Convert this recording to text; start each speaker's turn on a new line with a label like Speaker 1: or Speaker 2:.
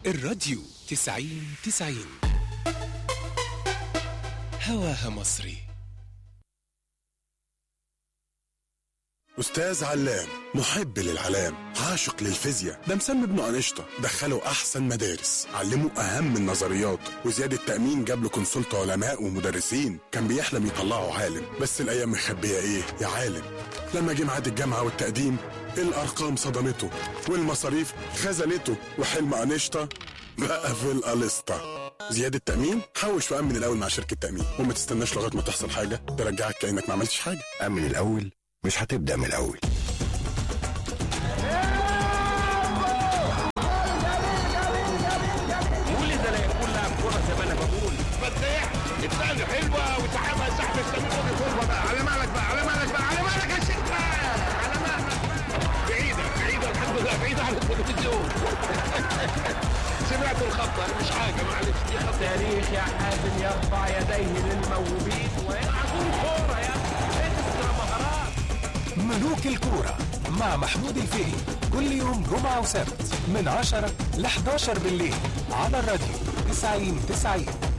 Speaker 1: الراديو تسعين تسعين هواها مصري
Speaker 2: أستاذ علام محب للعلام عاشق للفيزياء ده مسمي ابنه أنشطة دخله أحسن مدارس علمه أهم النظريات وزيادة تأمين جاب له كونسلت علماء ومدرسين كان بيحلم يطلعه عالم بس الأيام مخبية إيه يا عالم لما جه ميعاد الجامعة والتقديم الأرقام صدمته والمصاريف خذلته وحلم أنشطة بقى في القلسطة زيادة تأمين حوش وأمن الأول مع شركة تأمين وما تستناش لغاية ما تحصل حاجة ترجعك كأنك ما عملتش حاجة
Speaker 3: أمن الأول مش هتبدأ من الأول
Speaker 4: ولد لا يكون لاعب كرة زي ما انا بقول فتح الثاني حلوة وسحبها سحب السمير ودي كورة بقى على مالك بقى على مالك بقى على مالك يا شيخ بقى على مالك بقى بعيدة بعيدة الحمد لله بعيدة عن التلفزيون سمعت الخطة مش حاجة معلش دي خطة تاريخ يا حازم يرفع يديه للموهوبين ويلعبون كورة يا اكسترا مهارات
Speaker 1: ملوك الكورة مع محمود الفقي كل يوم جمعة وسبت من 10 ل 11 بالليل على الراديو 90 90